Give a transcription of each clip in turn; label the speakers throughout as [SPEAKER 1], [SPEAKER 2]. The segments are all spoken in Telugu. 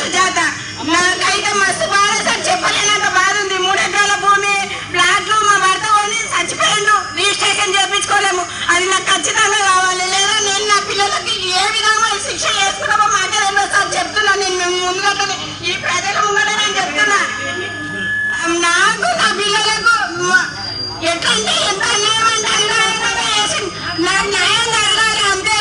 [SPEAKER 1] సుజాత నాకైతే మస్తు బాధ సార్ చెప్పలేనంత బాధ ఉంది మూడెకరాల భూమి ప్లాట్లు మా భర్త కొని చచ్చిపోయిండు రిజిస్ట్రేషన్ చేయించుకోలేము అది నాకు ఖచ్చితంగా కావాలి లేదా నేను నా పిల్లలకి ఏ విధంగా శిక్ష వేసుకున్నామో మాకే తెలియదు సార్ చెప్తున్నా నేను మేము ముందుగానే ఈ ప్రజల ముంగట నేను చెప్తున్నా నాకు నా పిల్లలకు మ- ఎట్లంటే ఎంత అన్యాయం అంటే అన్యాయంగా చేసి నాకు న్యాయం జరగాలి అంతే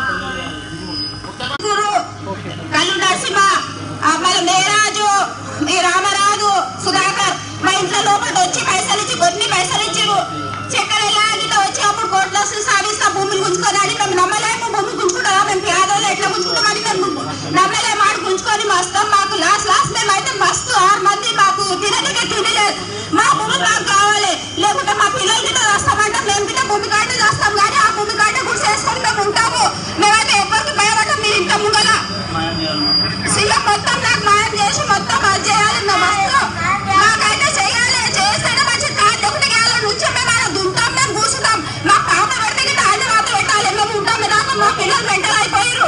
[SPEAKER 1] గురు కళ్ళు నరసింహ ఆ మరి మేరాజు ఈ రామరాజు సుధాకర్ మా ఇంట్లో లోపల వచ్చి పైసలు ఇచ్చి కొన్ని పైసలు ఇచ్చిరు చక్కెర ఎలా ఇట్లా వచ్చి అప్పుడు కోర్టులో సాధిస్తా భూమిని గుంజుకొని అని మేము నమ్మలేము భూమి గుంజుకుంటారా మేము పేదోళ్ళు ఎట్లా గుంజుకుంటామని మేము నమ్మలేము ఆడు గుంజుకొని మస్తాం మాకు లాస్ట్ లాస్ట్ మేము అయితే మస్తు ఆరు మంది మాకు తినడానికి తిండి లేదు మా భూమి మాకు కావాలి లేకుంటే మా పిల్లలు గిట్ట చేస్తామంటే మేము గిట్ట భూమి కాటే చేస్తాం కానీ ఆ భూమి కాటే కూడా చేసుకొని మేము ఉంటాము మేమైతే ఎవరికి భయపడటం మీ ఇంట్లో ముంగల సీఎం మొత్తం నాకు న్యాయం చేసి మొత్తం అది చేయాలి మేము వస్తూ మాకైతే చేయాలి చేస్తేనే మంచి కాదు లేకుంటే గేల నుంచి మేము ఆడ దుంతాం మేము కూర్చుంటాం మా పాప పెడితే గిట్ట ఆయన మాత్రం పెట్టాలి మేము ఉంటాం దాకా మా పిల్లలు మెంటల్ అయిపోయారు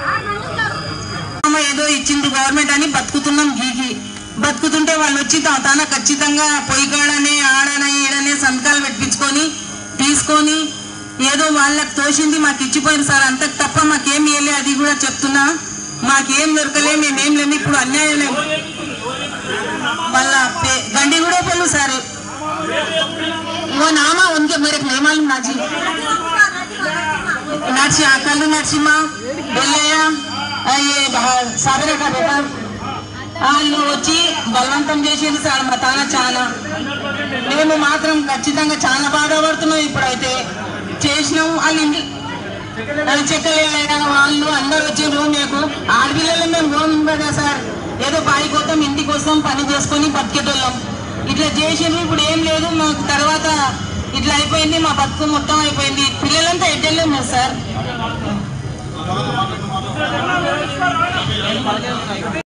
[SPEAKER 2] అమ్మ ఏదో ఇచ్చింది గవర్నమెంట్ అని బతుకుతున్నాం గీకి బతుకుతుంటే వాళ్ళు వచ్చి తా- తాన ఖచ్చితంగా పొయ్యి కాడనే ఆడనే ఈడనే సంతకాలు పెట్టించుకొని తీసుకొని ఏదో వాళ్ళకి తోసింది మాకు ఇచ్చిపోయింది సార్ అంతకు తప్ప మాకేం ఇవ్వలే అది కూడా చెప్తున్నా మాకేం దొరకలే మేమేం లేము ఇప్పుడు అన్యాయం లేము వాళ్ళ పే- గండి కూడా పోలు సార్ वो नाम है उनके मेरे को नहीं मालूम नाजी నర్సి కళ్ళు నరసింహ బెల్లయ్య ఆ, ఏ బా- సాగరే का बेटा వాళ్ళు వచ్చి బలవంతం చేసేది సార్ మా తాన చాలా మేము మాత్రం ఖచ్చితంగా చాలా బాధపడుతున్నాం ఇప్పుడైతే చేసినాం వాళ్ళు ఇంటి వాళ్ళు చెక్కలేక వాళ్ళు అందరు వచ్చి రూమ్ మీకు ఆడపిల్లలు మేము రూమ్ కదా సార్ ఏదో బాయి కోసం ఇంటి కోసం పని చేసుకొని బతికేటోళ్ళం ఇట్లా చేసిండ్రు ఇప్పుడు ఏం లేదు మాకు తర్వాత ఇట్లా అయిపోయింది మా బతుకు మొత్తం అయిపోయింది పిల్లలంతా ఎడ్డెళ్ళాము సార్